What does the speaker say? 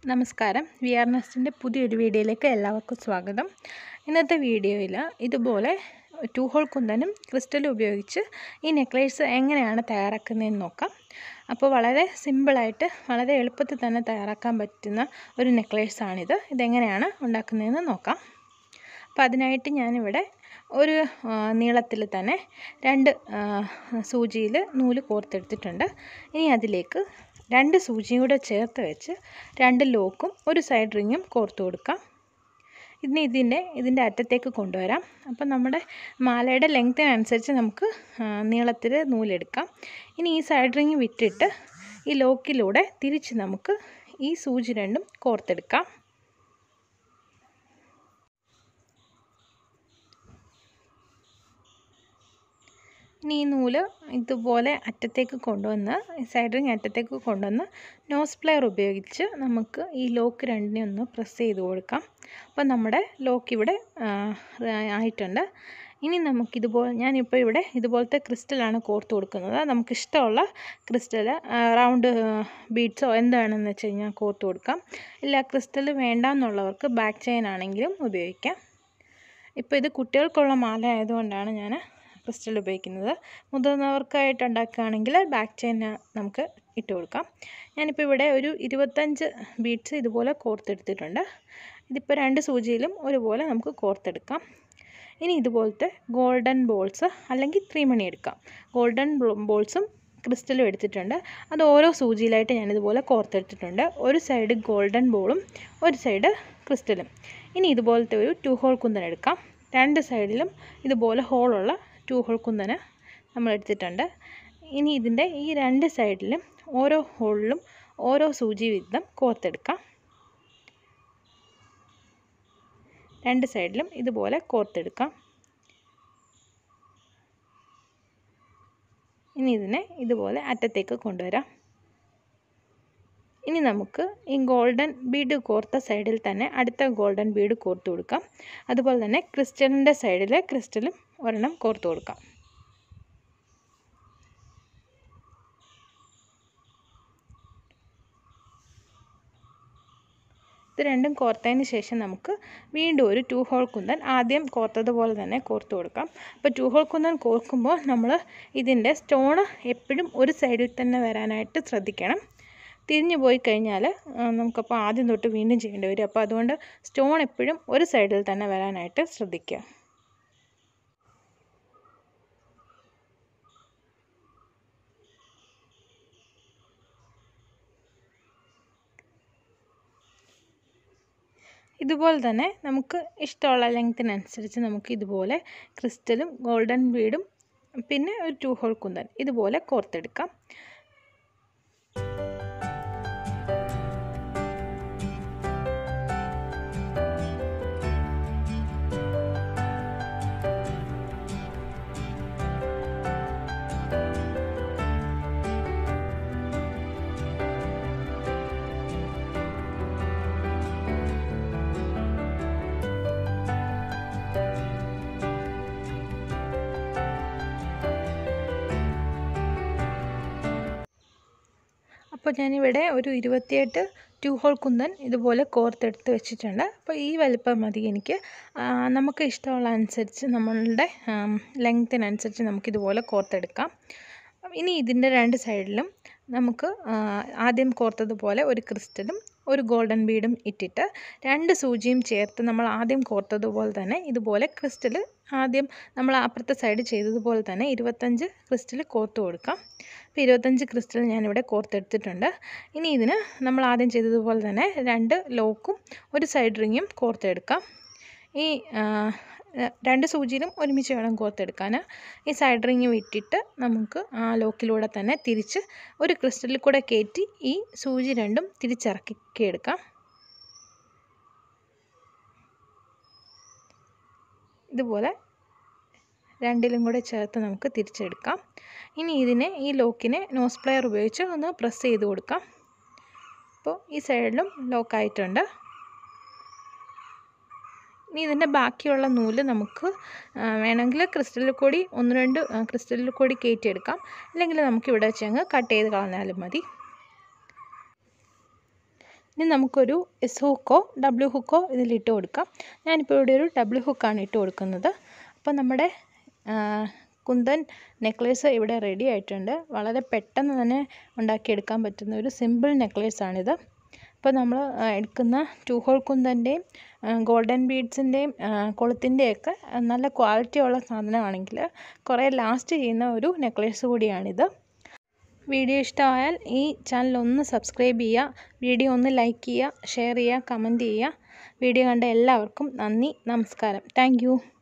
നമസ്കാരം V R നെസ്റ്റിൻ്റെ പുതിയൊരു വീഡിയോയിലേക്ക് എല്ലാവർക്കും സ്വാഗതം ഇന്നത്തെ വീഡിയോയിൽ ഇതുപോലെ ടൂ ഹോൾ കുന്തനും ക്രിസ്റ്റലും ഉപയോഗിച്ച് ഈ നെക്ലേസ് എങ്ങനെയാണ് തയ്യാറാക്കുന്നതെന്ന് നോക്കാം അപ്പോൾ വളരെ സിമ്പിളായിട്ട് വളരെ എളുപ്പത്തിൽ തന്നെ തയ്യാറാക്കാൻ പറ്റുന്ന ഒരു നെക്ലേസാണിത് ഇതെങ്ങനെയാണ് ഉണ്ടാക്കുന്നതെന്ന് നോക്കാം അപ്പോൾ അതിനായിട്ട് ഞാനിവിടെ ഒരു നീളത്തിൽ തന്നെ രണ്ട് സൂചിയിൽ നൂല് കോർത്തെടുത്തിട്ടുണ്ട് ഇനി അതിലേക്ക് രണ്ട് സൂചിയും കൂടെ ചേർത്ത് വെച്ച് രണ്ട് ലോക്കും ഒരു സൈഡ് റിങ്ങും കോർത്ത് കൊടുക്കാം ഇനി ഇതിൻ്റെ ഇതിൻ്റെ അറ്റത്തേക്ക് കൊണ്ടുവരാം അപ്പം നമ്മുടെ മാലയുടെ ലെങ്ത്തിനനുസരിച്ച് നമുക്ക് നീളത്തിൽ നൂലെടുക്കാം ഇനി ഈ സൈഡ് റിങ് വിട്ടിട്ട് ഈ ലോക്കിലൂടെ തിരിച്ച് നമുക്ക് ഈ സൂചി രണ്ടും കോർത്തെടുക്കാം ഇനി ഈ നൂല് ഇതുപോലെ അറ്റത്തേക്ക് കൊണ്ടുവന്ന് സൈഡ് റിങ് അറ്റത്തേക്ക് കൊണ്ടുവന്ന് നോസ് പ്ലെയർ ഉപയോഗിച്ച് നമുക്ക് ഈ ലോക്ക് രണ്ടിനെ ഒന്ന് പ്രസ് ചെയ്ത് കൊടുക്കാം അപ്പോൾ നമ്മുടെ ലോക്ക് ഇവിടെ ആയിട്ടുണ്ട് ഇനി നമുക്കിതുപോലെ ഞാനിപ്പോൾ ഇവിടെ ഇതുപോലത്തെ ക്രിസ്റ്റലാണ് കോർത്ത് കൊടുക്കുന്നത് നമുക്കിഷ്ടമുള്ള ക്രിസ്റ്റൽ റൗണ്ട് ബീഡ്സോ എന്താണെന്ന് വെച്ച് കഴിഞ്ഞാൽ കോർത്ത് കൊടുക്കാം ഇല്ല ക്രിസ്റ്റൽ വേണ്ടാന്നുള്ളവർക്ക് ബാക്ക് ചെയിൻ ആണെങ്കിലും ഉപയോഗിക്കാം ഇപ്പോൾ ഇത് കുട്ടികൾക്കുള്ള മാല ആയതുകൊണ്ടാണ് ഞാൻ ക്രിസ്റ്റൽ ഉപയോഗിക്കുന്നത് മുതിർന്നവർക്കായിട്ട് ഉണ്ടാക്കുകയാണെങ്കിൽ ബാക്ക് ചെയിൻ നമുക്ക് ഇട്ട് കൊടുക്കാം ഞാനിപ്പോൾ ഇവിടെ ഒരു ഇരുപത്തഞ്ച് ബീഡ്സ് ഇതുപോലെ കോർത്തെടുത്തിട്ടുണ്ട് ഇതിപ്പോൾ രണ്ട് സൂചിയിലും ഒരുപോലെ നമുക്ക് കോർത്തെടുക്കാം ഇനി ഇതുപോലത്തെ ഗോൾഡൻ ബോൾസ് അല്ലെങ്കിൽ ത്രീ മണി എടുക്കാം ഗോൾഡൻ ബോൾസും ക്രിസ്റ്റലും എടുത്തിട്ടുണ്ട് അത് ഓരോ സൂചിയിലായിട്ട് ഞാനിതുപോലെ കോർത്തെടുത്തിട്ടുണ്ട് ഒരു സൈഡ് ഗോൾഡൻ ബോളും ഒരു സൈഡ് ക്രിസ്റ്റലും ഇനി ഇതുപോലത്തെ ഒരു ടു ഹോൾ കുന്തൻ എടുക്കാം രണ്ട് സൈഡിലും ഇതുപോലെ ഹോളുള്ള ടു ഹോൾ കുന്തന് നമ്മൾ എടുത്തിട്ടുണ്ട് ഇനി ഇതിൻ്റെ ഈ രണ്ട് സൈഡിലും ഓരോ ഹോളിലും ഓരോ സൂചി വീതം കോർത്തെടുക്കാം രണ്ട് സൈഡിലും ഇതുപോലെ കോർത്തെടുക്കാം ഇനി ഇതിനെ ഇതുപോലെ അറ്റത്തേക്ക് കൊണ്ടുവരാം ഇനി നമുക്ക് ഈ ഗോൾഡൻ ബീഡ് കോർത്ത സൈഡിൽ തന്നെ അടുത്ത ഗോൾഡൻ ബീഡ് കോർത്ത് കൊടുക്കാം അതുപോലെ തന്നെ ക്രിസ്റ്റലിൻ്റെ സൈഡിൽ ക്രിസ്റ്റലും ഒരെണ്ണം കോർത്ത് കൊടുക്കാം ഇത് രണ്ടും കോർത്തതിന് ശേഷം നമുക്ക് വീണ്ടും ഒരു ടു ഹോൾ കുന്തൻ ആദ്യം കോർത്തതുപോലെ തന്നെ കോർത്ത് കൊടുക്കാം അപ്പോൾ ടു ഹോൾ കുന്തൻ കോർക്കുമ്പോൾ നമ്മൾ ഇതിൻ്റെ സ്റ്റോണ് എപ്പോഴും ഒരു സൈഡിൽ തന്നെ വരാനായിട്ട് ശ്രദ്ധിക്കണം തിരിഞ്ഞു പോയി കഴിഞ്ഞാൽ നമുക്കപ്പോൾ ആദ്യം തൊട്ട് വീണ്ടും ചെയ്യേണ്ടി വരും അപ്പോൾ അതുകൊണ്ട് സ്റ്റോൺ എപ്പോഴും ഒരു സൈഡിൽ തന്നെ വരാനായിട്ട് ശ്രദ്ധിക്കുക ഇതുപോലെ തന്നെ നമുക്ക് ഇഷ്ടമുള്ള ലെങ്ത്തിനനുസരിച്ച് നമുക്ക് ഇതുപോലെ ക്രിസ്റ്റലും ഗോൾഡൻ ബീഡും പിന്നെ ഒരു ടു ഹോൾ കുന്തൻ ഇതുപോലെ കോർത്തെടുക്കാം അപ്പോൾ ഞാനിവിടെ ഒരു ഇരുപത്തിയെട്ട് ടു ഹോൾ കുന്തൻ ഇതുപോലെ കോർത്തെടുത്ത് വെച്ചിട്ടുണ്ട് അപ്പോൾ ഈ വലിപ്പം മതി എനിക്ക് നമുക്ക് ഇഷ്ടമുള്ള അനുസരിച്ച് നമ്മളുടെ ലെങ്ത്തിനനുസരിച്ച് നമുക്കിതുപോലെ കോർത്തെടുക്കാം ഇനി ഇതിൻ്റെ രണ്ട് സൈഡിലും നമുക്ക് ആദ്യം കോർത്തതുപോലെ ഒരു ക്രിസ്റ്റലും ഒരു ഗോൾഡൻ ബീഡും ഇട്ടിട്ട് രണ്ട് സൂചിയും ചേർത്ത് നമ്മൾ ആദ്യം കോർത്തതുപോലെ തന്നെ ഇതുപോലെ ക്രിസ്റ്റൽ ആദ്യം നമ്മൾ അപ്പുറത്തെ സൈഡ് ചെയ്തതുപോലെ തന്നെ ഇരുപത്തഞ്ച് ക്രിസ്റ്റൽ കോർത്ത് കൊടുക്കാം അപ്പോൾ ഇരുപത്തഞ്ച് ക്രിസ്റ്റൽ ഞാനിവിടെ കോർത്തെടുത്തിട്ടുണ്ട് ഇനി ഇതിന് നമ്മൾ ആദ്യം ചെയ്തതുപോലെ തന്നെ രണ്ട് ലോക്കും ഒരു സൈഡ് റിങ്ങും കോർത്തെടുക്കാം ഈ രണ്ട് സൂചിയിലും ഒരുമിച്ച് വേണം കോർത്തെടുക്കാൻ ഈ സൈഡ് റിങ് വിട്ടിട്ട് നമുക്ക് ആ ലോക്കിലൂടെ തന്നെ തിരിച്ച് ഒരു ക്രിസ്റ്റലിൽ കൂടെ കയറ്റി ഈ സൂചി രണ്ടും തിരിച്ചിറക്കിയെടുക്കാം ഇതുപോലെ രണ്ടിലും കൂടെ ചേർത്ത് നമുക്ക് തിരിച്ചെടുക്കാം ഇനി ഇതിനെ ഈ ലോക്കിനെ നോസ് പ്ലെയർ ഉപയോഗിച്ച് ഒന്ന് പ്രസ് ചെയ്ത് കൊടുക്കാം അപ്പോൾ ഈ സൈഡിലും ലോക്കായിട്ടുണ്ട് ഇനി ഇതിൻ്റെ ബാക്കിയുള്ള നൂല് നമുക്ക് വേണമെങ്കിൽ ക്രിസ്റ്റലിൽ കൂടി ഒന്ന് രണ്ട് ക്രിസ്റ്റലിൽ കൂടി കയറ്റിയെടുക്കാം അല്ലെങ്കിൽ നമുക്ക് ഇവിടെ വെച്ച് അങ്ങ് കട്ട് ചെയ്ത് കളഞ്ഞാലും മതി ഇനി നമുക്കൊരു എസ് ഹുക്കോ ഡബ്ല്യു ഹുക്കോ ഇതിലിട്ട് കൊടുക്കാം ഞാനിപ്പോൾ ഇവിടെ ഒരു ഡബ്ല്യു ഹുക്കാണ് ഇട്ട് കൊടുക്കുന്നത് അപ്പോൾ നമ്മുടെ കുന്തൻ നെക്ലേസ് ഇവിടെ റെഡി ആയിട്ടുണ്ട് വളരെ പെട്ടെന്ന് തന്നെ ഉണ്ടാക്കിയെടുക്കാൻ പറ്റുന്ന ഒരു സിമ്പിൾ നെക്ലേസാണിത് ഇപ്പോൾ നമ്മൾ എടുക്കുന്ന ടു ഹോൾ കുന്തൻ്റെയും ഗോൾഡൻ ബീഡ്സിൻ്റെയും കൊളുത്തിൻ്റെയൊക്കെ നല്ല ക്വാളിറ്റിയുള്ള സാധനമാണെങ്കിൽ കുറേ ലാസ്റ്റ് ചെയ്യുന്ന ഒരു നെക്ലേസ് കൂടിയാണിത് വീഡിയോ ഇഷ്ടമായാൽ ഈ ചാനൽ ഒന്ന് സബ്സ്ക്രൈബ് ചെയ്യുക വീഡിയോ ഒന്ന് ലൈക്ക് ചെയ്യുക ഷെയർ ചെയ്യുക കമൻറ്റ് ചെയ്യുക വീഡിയോ കണ്ട എല്ലാവർക്കും നന്ദി നമസ്കാരം താങ്ക്